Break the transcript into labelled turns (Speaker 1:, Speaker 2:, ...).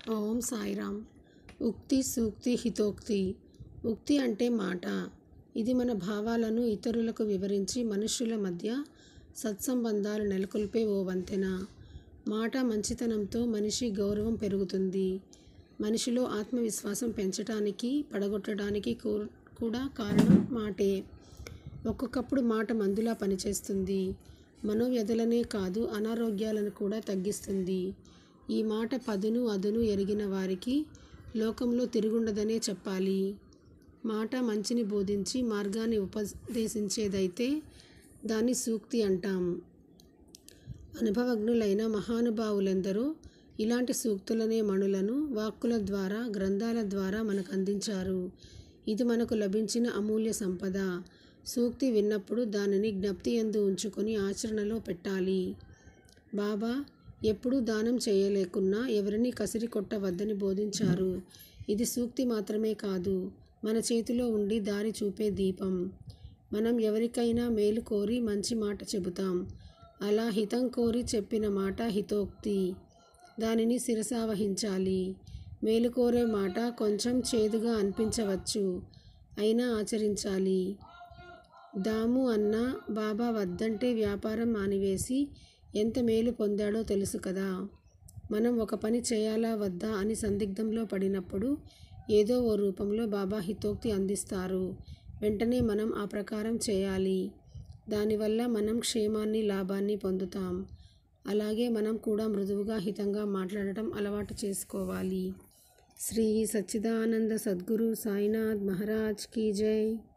Speaker 1: ఓం సాయిరామ్ ఉక్తి సూక్తి హితోక్తి ఉక్తి అంటే మాట ఇది మన భావాలను ఇతరులకు వివరించి మనుష్యుల మధ్య సత్సంబంధాలు నెలకొల్పే ఓ వంతెన మాట మంచితనంతో మనిషి గౌరవం పెరుగుతుంది మనిషిలో ఆత్మవిశ్వాసం పెంచటానికి పడగొట్టడానికి కూ- కూడా కారణం మాటే ఒక్కొక్కప్పుడు మాట మందులా పనిచేస్తుంది మనోవ్యధులనే కాదు అనారోగ్యాలను కూడా తగ్గిస్తుంది ఈ మాట పదును అదును ఎరిగిన వారికి లోకంలో తిరుగుండదనే చెప్పాలి మాట మంచిని బోధించి మార్గాన్ని ఉపదేశించేదైతే దాన్ని సూక్తి అంటాం అనుభవజ్ఞులైన మహానుభావులెందరో ఇలాంటి సూక్తులనే మణులను వాక్కుల ద్వారా గ్రంథాల ద్వారా మనకు అందించారు ఇది మనకు లభించిన అమూల్య సంపద సూక్తి విన్నప్పుడు దానిని జ్ఞప్తి ఎందు ఉంచుకొని ఆచరణలో పెట్టాలి బాబా ఎప్పుడూ దానం చేయలేకున్నా ఎవరిని కసిరి కొట్టవద్దని బోధించారు ఇది సూక్తి మాత్రమే కాదు మన చేతిలో ఉండి దారి చూపే దీపం మనం ఎవరికైనా మేలు కోరి మంచి మాట చెబుతాం అలా హితం కోరి చెప్పిన మాట హితోక్తి దానిని శిరసావహించాలి మేలు కోరే మాట కొంచెం చేదుగా అనిపించవచ్చు అయినా ఆచరించాలి దాము అన్న బాబా వద్దంటే వ్యాపారం మానివేసి ఎంత మేలు పొందాడో తెలుసు కదా మనం ఒక పని చేయాలా వద్దా అని సందిగ్ధంలో పడినప్పుడు ఏదో ఓ రూపంలో బాబా హితోక్తి అందిస్తారు వెంటనే మనం ఆ ప్రకారం చేయాలి దానివల్ల మనం క్షేమాన్ని లాభాన్ని పొందుతాం అలాగే మనం కూడా మృదువుగా హితంగా మాట్లాడటం అలవాటు చేసుకోవాలి శ్రీ సచ్చిదానంద సద్గురు సాయినాథ్ మహారాజ్ కీ జై